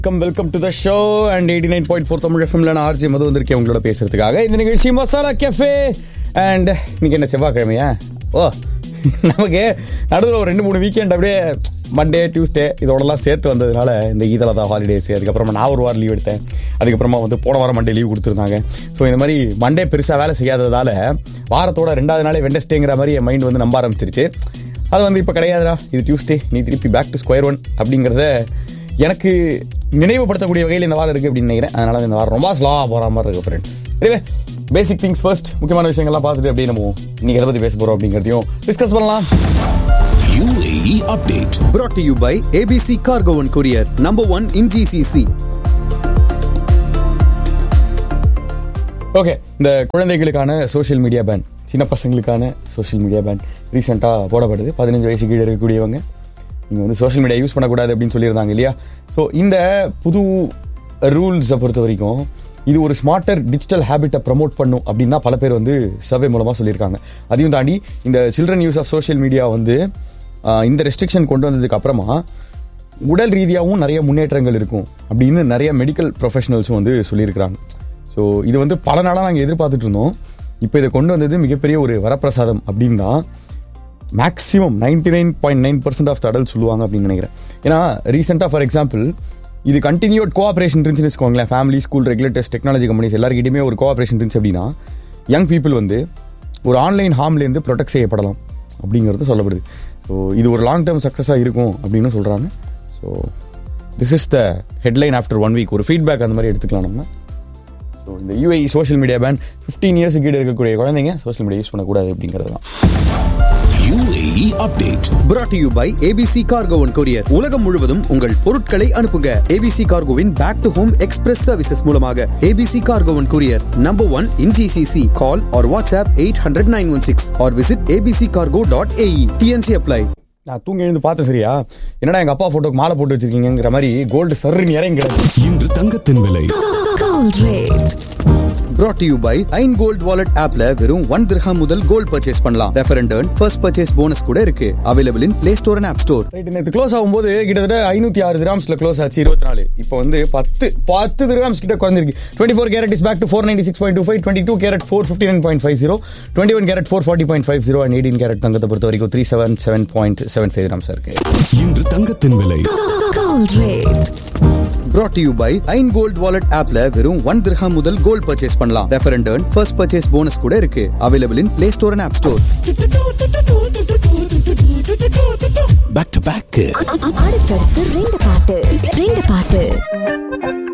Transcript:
Welcome welcome to the show and eighty nine point four Tamil எஃப்எம்ல நான் RJ மது வந்திருக்கேன் உங்களோட பேசுறதுக்காக இந்த நிகழ்ச்சி மசாலா கேஃபே அண்ட் இன்னைக்கு என்ன செவ்வாய்க்கிழமையா ஓ நமக்கு நடுவில் ஒரு ரெண்டு மூணு வீக்கெண்ட் அப்படியே மண்டே டியூஸ்டே இதோடலாம் சேர்த்து வந்ததுனால இந்த ஈதலதா ஹாலிடேஸ் அதுக்கப்புறமா நான் ஒரு வாரம் லீவ் எடுத்தேன் அதுக்கப்புறமா வந்து போன வாரம் மண்டே லீவ் கொடுத்துருந்தாங்க ஸோ இந்த மாதிரி மண்டே பெருசாக வேலை செய்யாததால வாரத்தோட ரெண்டாவது நாளே வெண்டஸ்டேங்கிற மாதிரி என் மைண்ட் வந்து நம்ப ஆரம்பிச்சிருச்சு அது வந்து இப்போ கிடையாதுடா இது டியூஸ்டே நீ திருப்பி பேக் டு ஸ்கொயர் ஒன் அப்படிங்கிறத எனக்கு நினைவுபடுத்தக்கூடிய வகையில் இந்த வாரம் இருக்குது அப்படின்னு நினைக்கிறேன் அதனால இந்த வாரம் ரொம்ப ஸ்லோவாக போகிற மாதிரி இருக்கு ஃப்ரெண்ட்ஸ் எனவே பேசிக் திங்ஸ் ஃபர்ஸ்ட் முக்கியமான விஷயங்கள்லாம் பார்த்துட்டு அப்படியே நம்ம இன்னைக்கு எதை பற்றி பேச போகிறோம் அப்படிங்கிறதையும் டிஸ்கஸ் பண்ணலாம் UAE update. brought to you by ABC Cargo and Courier, number one in GCC. Okay இந்த குழந்தைகளுக்கான சோஷியல் மீடியா பேன் சின்ன பசங்களுக்கான சோஷியல் மீடியா பேன் ரீசெண்டாக போடப்படுது பதினஞ்சு வயசு கீழே இருக்கக்கூடியவங்க நீங்கள் வந்து சோஷியல் மீடியா யூஸ் பண்ணக்கூடாது அப்படின்னு சொல்லியிருந்தாங்க இல்லையா ஸோ இந்த புது ரூல்ஸை பொறுத்த வரைக்கும் இது ஒரு ஸ்மார்ட்டர் டிஜிட்டல் ஹேபிட்டை ப்ரமோட் பண்ணும் அப்படின்னு தான் பல பேர் வந்து சர்வே மூலமாக சொல்லியிருக்காங்க அதையும் தாண்டி இந்த children use of social media வந்து ஆஹ், இந்த ரெஸ்ட்ரிக்ஷன் கொண்டு வந்ததுக்கு அப்புறமா உடல் ரீதியாகவும் நிறைய முன்னேற்றங்கள் இருக்கும் அப்படின்னு நிறைய மெடிக்கல் ப்ரொஃபஷனல்ஸும் வந்து சொல்லியிருக்கிறாங்க ஸோ இது வந்து பல நாளாக நாங்கள் எதிர்பார்த்துட்டு இருந்தோம் இப்போ இதை கொண்டு வந்தது மிகப்பெரிய ஒரு வரப்பிரசாதம் அப்படின்னு தான் maximum ninety nine point nine percent of தடல் சொல்லுவாங்க அப்படின்னு நினைக்கிறேன் ஏன்னா ரீசெண்டாக ஃபார் எக்ஸாம்பிள் இது கண்டினியூட் கோஆப்ரேஷன் இருந்துச்சுன்னு வச்சுக்கோங்களேன் family school regulators technology companies எல்லாருக்கிட்டையுமே ஒரு கோஆப்ரேஷன் இருந்துச்சு அப்படின்னா யங் பீப்புள் வந்து ஒரு ஆன்லைன் ஹார்ம்லேருந்து ப்ரொடெக்ட் செய்யப்படலாம் அப்படிங்கிறது சொல்லப்படுது ஸோ இது ஒரு லாங் டேர்ம் சக்ஸஸாக இருக்கும் அப்படின்னு சொல்கிறாங்க so this is the headline after one week ஒரு ஃபீட்பேக் அந்த மாதிரி எடுத்துக்கலாம் நம்ம ஸோ இந்த யூஐ social media ban fifteen years கீழே இருக்கக்கூடிய குழந்தைங்க சோஷியல் மீடியா யூஸ் பண்ணக்கூடாது அப்படிங்கிறது தான் UAE update. brought to you by ABC Cargo and Courier. உலகம் முழுவதும் உங்கள் பொருட்களை அனுப்புங்க ABC Cargoவின் back to home express services மூலமாக ABC Cargo and Courier, number one in GCC. Call or WhatsApp 800 916 or visit abccargo.ae. TNC apply. நான் தூங்கி எழுந்து பார்த்தேன் சரியா என்னடா எங்க அப்பா போட்டோக்கு மாலை போட்டு வச்சிருக்கீங்கிற மாதிரி கோல்டு சர்ன்னு இறங்கி கிடக்கு இன்று தங்கத்தின் விலை Gold rate. brought to you by Ain gold wallet ஆப்ல வெறும் ஒன் திரஹாம் முதல் கோல்ட் பர்ச்சேஸ் பண்ணலாம் refer and first purchase bonus கூட இருக்கு available in Play Store and App Store right நேற்று க்ளோஸ் ஆகும்போது கிட்டத்தட்ட ஐநூத்தி ஆறு கிராம்ஸ்ல க்ளோஸ் ஆச்சு இருபத்தி நாலு இப்போ வந்து பத்து பத்து கிராம்ஸ் கிட்ட குறைஞ்சிருக்கு twenty four carat is back to four ninety six point two five twenty two carat four fifty nine point five zero twenty one carat four forty point five zero and eighteen carat தங்கத்தை பொறுத்த வரைக்கும் three seven seven point seven five grams இருக்கு இன்று தங்கத்தின் விலை Gold rate. brought to you by Ain gold wallet ஆப்ல வெறும் one dirham முதல் கோல்ட் பர்ச்சேஸ் பண்ணலாம் refer and first purchase bonus கூட இருக்கு available in Play Store and App Store back to back அடுத்தடுத்து ரெண்டு பாட்டு ரெண்டு பாட்டு